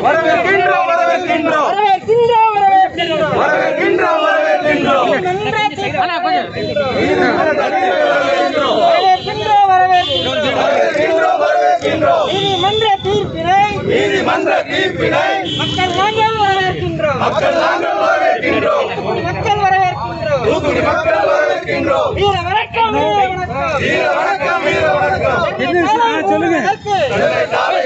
வரவேற்கின்றோம் வரவேற்கின்றோம் வரவேற்கின்றோம் வரவேற்கின்றோம் வரவேற்கின்றோம் வரவேற்கின்றோம் வரவேற்கின்றோம் வரவேற்கின்றோம் வரவேற்கின்றோம் வரவேற்கின்றோம் நீதிமன்ற தீர்ப்பினை நீதிமன்ற தீர்ப்பினை மக்கள் நாங்கள் வரவேற்கின்றோம் மக்கள் நாங்கள் வரவேற்கின்றோம் மக்கள் வரவேற்கின்றோம் தூத்துக்குடி மக்கள் வரவேற்கின்றோம் வீர வணக்கம் வீர வணக்கம் வீர வணக்கம் வீர வணக்கம் சொல்லுங்க இதனை தாரை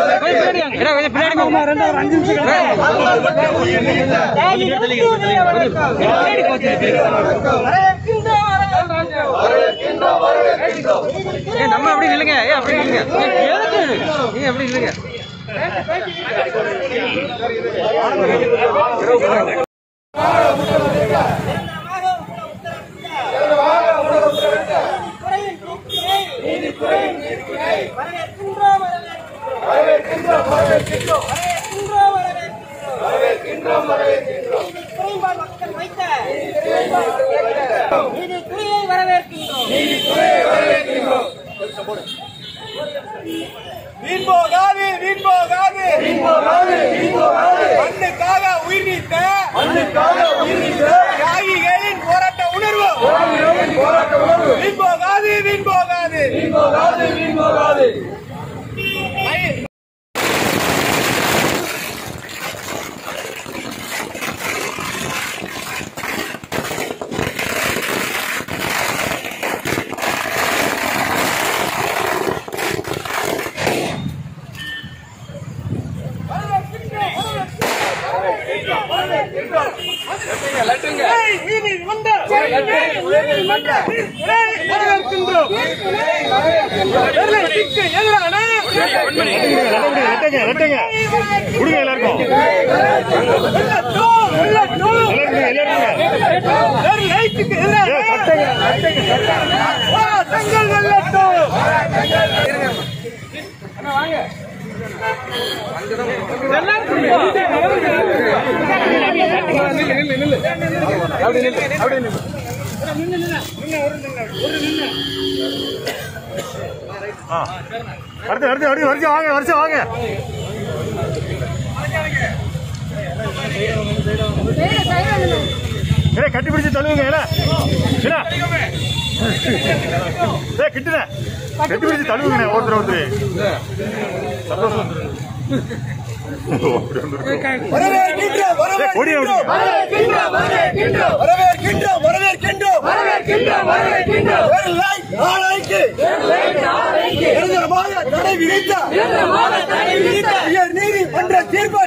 வரவேற்கின்றோம் வரவேற்கின்றோம் நம்ம அப்படி நில்லுங்க ஏ அப்படி நில்லுங்க எதுக்கு நீங்க அப்படி நில்லுங்க வரவேற்கின்றோம் வரவேற்கின்றோம் வரவேற்கின்றோம் வரவேற்கின்றோம் மக்கள் வைத்த நீதித்துறையை வரவேற்கின்றோம் வீண் போகாது வீண் போகாது வீண் போகாது வீண் போகாது மண்ணுக்காக உயிர் நீத்த மண்ணுக்காக உயிர் நீத்த தியாகிகளின் போராட்ட உணர்வு போராளிகளின் போராட்ட உணர்வு வீண் போகாது வீண் போகாது வீண் போகாது வீண் போகாது ஏய், நீதிமன்ற நீதிமன்ற வரவேற்கின்றோம் வெள்ளத்திற்கு எதிரான உள்ளத்தோம், உள்ளத்தோம். வெள்ளத்துக்கு எதிரான வா, தங்கள் வெள்ளத்தோம். அடுத்து அடுத்து அடுத்து வரிசை வாங்க வரிசை வாங்க ஏ கட்டி பிடிச்சு தள்ளுவங்க ஏல என்ன ஏ கிட்டுன கட்டி பிடிச்சு தள்ளுவங்க ஒருத்தர் ஒருத்தர் சந்தோஷம் வந்துரு. அப்படி வந்துருக்கு. வரவேற்கின்றோம், ஏய், கொடியை வரவேற்கின்றோம். விடுங்க. வரவேற்கின்றோம் வரவேற்கின்றோம் வரவேற்கின்றோம் வெள்ளை நாளைக்கு நிரந்தரமாக தடை விதித்த உயர் நீதிமன்ற தீர்ப்பை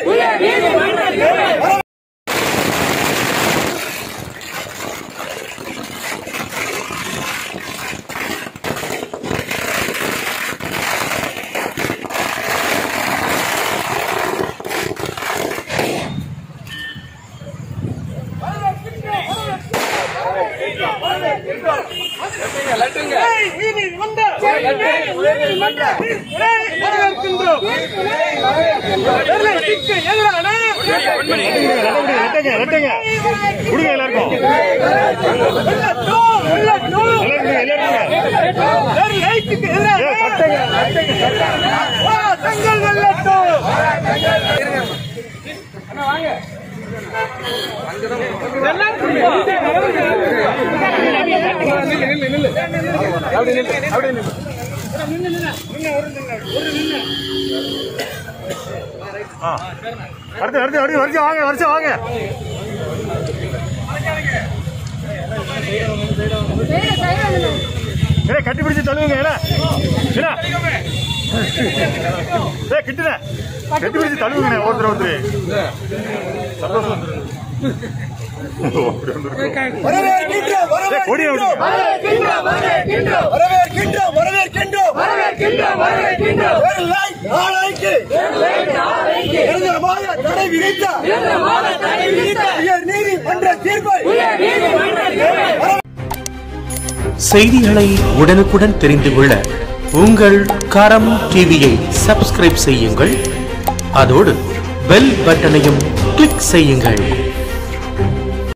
ஏய், நீதிமன்ற வரவேற்கின்றோம் வெள்ளத்திற்கு எதிரான ரெட்டைங்க, ரெட்டைங்க. கொடுங்க எல்லாருக்கும் உள்ளத்தோம், உள்ளத்தோம். எல்லாருக்கும் எல்லாருக்கும் வெள்ளத்துக்கு எதிரான ஏ, கட்டுங்க. வா, தங்கள் வெள்ளத்தோம். ஆ. அடுத்து அடுத்து அடுத்து வரிசை வாங்க வரிசை வாங்க ஏ கட்டி பிடிச்சு தள்ளுவங்க ஏல என்ன ஏ கிட்டுன கட்டி பிடிச்சு தள்ளுவங்க ஒருத்தர் ஒருத்தர் சந்தோஷம் வந்துரு. அப்படி வந்துருக்கு. வரவேற்கின்றோம் ஏ, கொடியை வரவேற்கின்றோம் விடுங்க. வரவேற்கின்றோம் வரவேற்கின்றோம் வெள்ளை நாளைக்கு நிரந்தரமாக தடை விதித்த உயர் நீதிமன்ற தீர்ப்பை செய்திகளை உடனுக்குடன் தெரிந்து கொள்ள உங்கள் கரம் டிவியை சப்ஸ்கிரைப் செய்யுங்கள் அதோடு பெல் பட்டனையும் கிளிக் செய்யுங்கள்